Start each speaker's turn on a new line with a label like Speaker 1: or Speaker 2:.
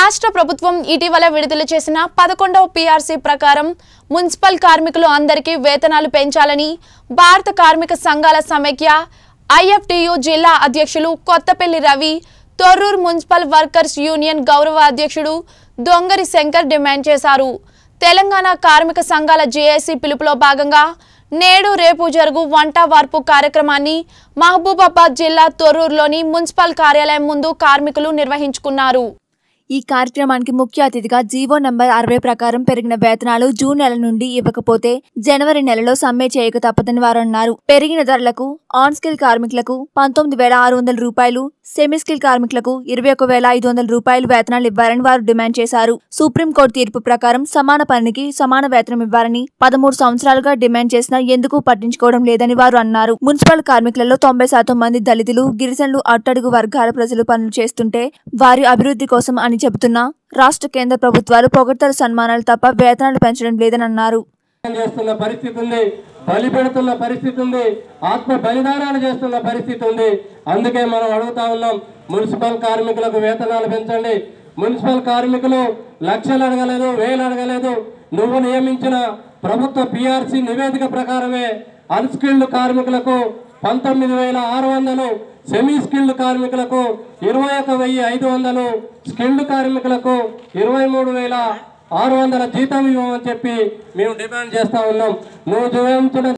Speaker 1: రాష్ట్ర ప్రభుత్వం ఇటీవల విడుదల చేసిన పదకొండవ పీఆర్సీ ప్రకారం మున్సిపల్ కార్మికులు అందరికీ వేతనాలు పెంచాలని భారత కార్మిక సంఘాల సమైక్య ఐఎఫ్టియు జిల్లా అధ్యక్షులు Kothapalli Ravi Thorrur municipal workers union గౌరవ అధ్యక్షుడు దొంగరి శంకర్ డిమాండ్ చేశారు తెలంగాణ కార్మిక సంఘాల జేఏసీ పిలుపులో భాగంగా నేడు రేపు జరుగు వంట వార్పు కార్యక్రమాన్ని మహబూబాబాద్ జిల్లా తొర్రూరులోని మున్సిపల్ కార్యాలయం ముందు కార్మికులు నిర్వహించుకున్నారు
Speaker 2: ఈ కార్యక్రమానికి ముఖ్య అతిథిగా జీవో నంబర్ అరవై ప్రకారం పెరిగిన వేతనాలు జూన్ నెల నుండి ఇవ్వకపోతే జనవరి నెలలో సమ్మె చేయక తప్పదని వారు అన్నారు పెరిగిన ధరలకు ఆన్ స్కిల్ కార్మికులకు పంతొమ్మిది వేల ఆరు వందల రూపాయలు సెమీ స్కిల్ కార్మికులకు ఇరవై ఒక వేల ఐదు వందల రూపాయలు వేతనాలు ఇవ్వాలని వారు డిమాండ్ చేశారు సుప్రీంకోర్టు తీర్పు ప్రకారం సమాన పనికి సమాన వేతనం ఇవ్వాలని పదమూడు సంవత్సరాలుగా డిమాండ్ చేసినా ఎందుకు పట్టించుకోవడం లేదని వారు అన్నారు మున్సిపల్ కార్మికులలో తొంభై శాతం మంది దళితులు గిరిజనులు అట్టడుగు వర్గాల ప్రజలు పనులు చేస్తుంటే వారి అభివృద్ధి కోసం అని చెబుతున్నా రాష్ట్ర కేంద్ర ప్రభుత్వాలు పొగడ్తల సన్మానాలు తప్ప వేతనాలు పెంచడం లేదని అన్నారు
Speaker 3: చేస్తున్న పరిస్థితి ఉంది బలి పెడుతున్న పరిస్థితి ఉంది ఆత్మ బలిదానాలు చేస్తున్న పరిస్థితి ఉంది అందుకే మనం అడుగుతా ఉన్నాం మున్సిపల్ కార్మికులకు వేతనాలు పెంచండి మున్సిపల్ కార్మికులు లక్షలు అడగలేదు వేలు అడగలేదు నువ్వు నియమించిన ప్రభుత్వ పిఆర్సి నివేదిక ప్రకారమే అన్స్కిల్డ్ కార్మికులకు పంతొమ్మిది వేల ఆరు వందలు సెమీ స్కిల్డ్ కార్మికులకు ఇరవై ఒక వెయ్యి ఐదు వందలు స్కిల్డ్ కార్మికులకు ఇరవై మూడు వేల ఆరు వందల జీతం ఇవ్వమని చెప్పి మేము డిమాండ్ చేస్తా ఉన్నాం నువ్వు చూపించిన